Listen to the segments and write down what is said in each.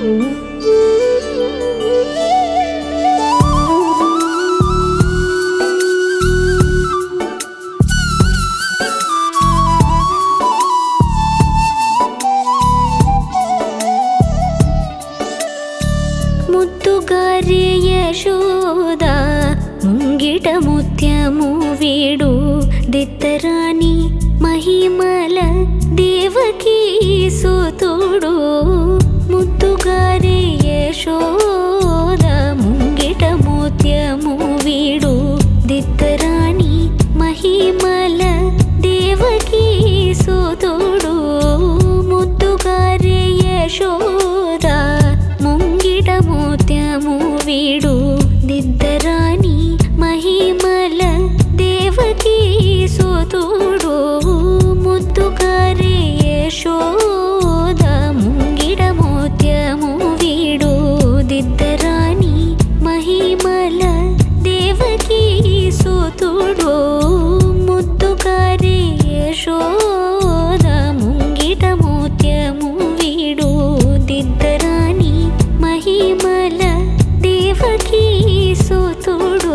ముద్దుగారి యశోద ముంగిట ముత్యము వీడు దిత్తరాని మహిమల దేవకీ సుతుడు ముద్దుగారి యశోద ముంగిట ముత్యము వీడు దిత్తరాని మహిమల దేవకీ సుతుడు ముద్దుగారి యశోద ముంగిట ముత్యము వీడు దిద్దరాని మహిమల దేవకీ సుతుడు ముద్దుగారి యశోద ముంగిట ముత్యము వీడు దిద్దరాని మహిమల దేవకీ సుతుడు ముద్దుగారి యశోద ముంగిట ముత్యము వీడు దిద్దరాని మహిమల దేవకీ సుతుడు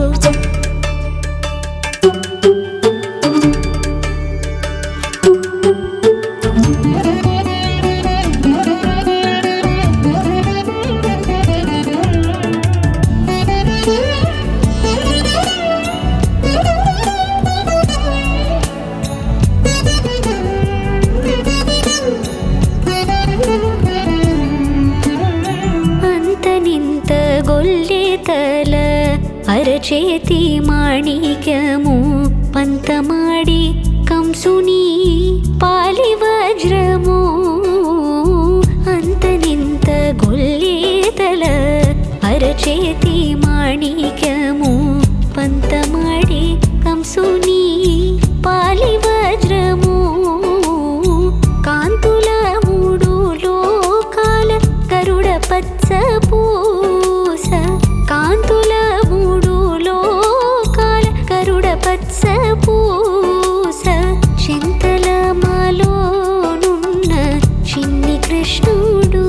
అంత నింత గొల్లెతల అరచేతి మాణిక్యము పంతమాడి కంసుని పాలి వజ్రము అంత నింత గొల్లెతల అరచేతి మాణిక్యము పంతమాడి కంసుని పాలి వజ్రము కాంతుల మూడు లోకాల గరుడ పచ్చ పూస కాంతుల మూడు లోకాల గరుడ పచ్చ పూస చింతల మాలోనున్న చిన్ని కృష్ణుడు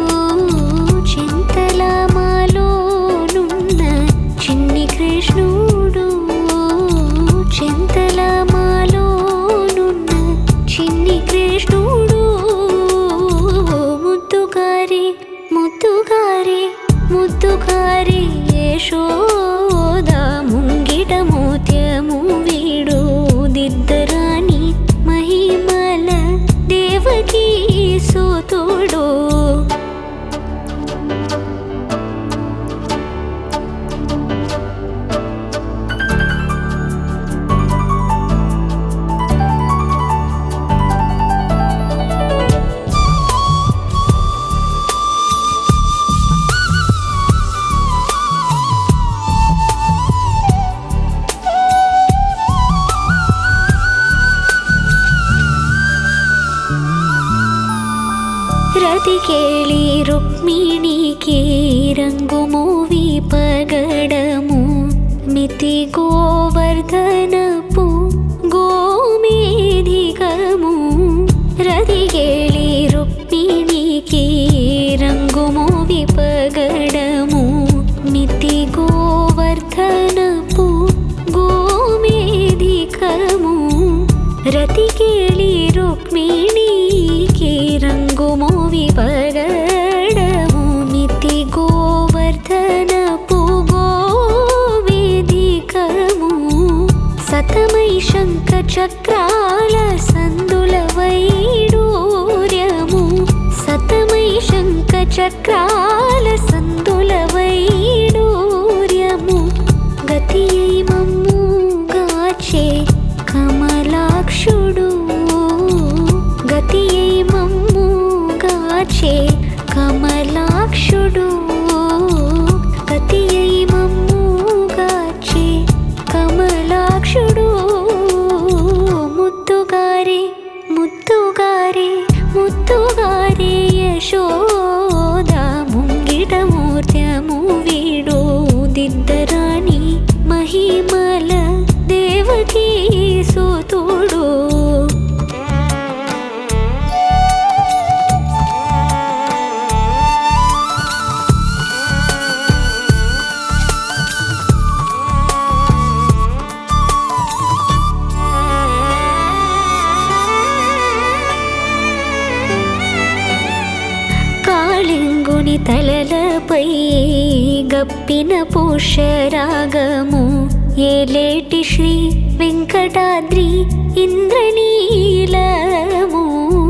చింతల మాలోనున్న చిన్ని కృష్ణుడు చింతల మాలోనున్న చిన్ని కృష్ణుడు ముద్దుగారి ముద్దుగారి ముద్దుగారి యశోద ముంగిట మోత్యము వీడు దిద్దరాని మహిమల దేవకీ సుతుడు రతి కేళి రుక్మిణికి రంగు మూవి పగడము మితి గోవర్ధనపు గోమేధికము రతి కేళి రుక్మిణికి రంగు మూవి పగడము మితి గోవర్ధనపు గోమేధికము రతి కేళి రుక్మిణికి రంగు మోవి పగడము మితి గోవర్ధనపు గోవేదికము సతమై శంఖ చక్రాల సందుల వైడూర్యము సతమై శంఖ చక్రాల సందుల వైడూర్యము గతి మమ్ము గాచే కమలాక్షుడు గతి మమ్ము గాచే కమలాక్షుడు గతి మమ్ము గాచే కమలాక్షుడు ముద్దుగారి ముద్దుగారి ముద్దుగారి యశోద ముంగిట మూర్త్యము వీడు దిద్దరాని మహిమల దేవకీ సుతుడు వాని తలలపై గప్పిన పుష్యరాగము ఏలేటి శ్రీ వెంకటాద్రి ఇంద్రనీలము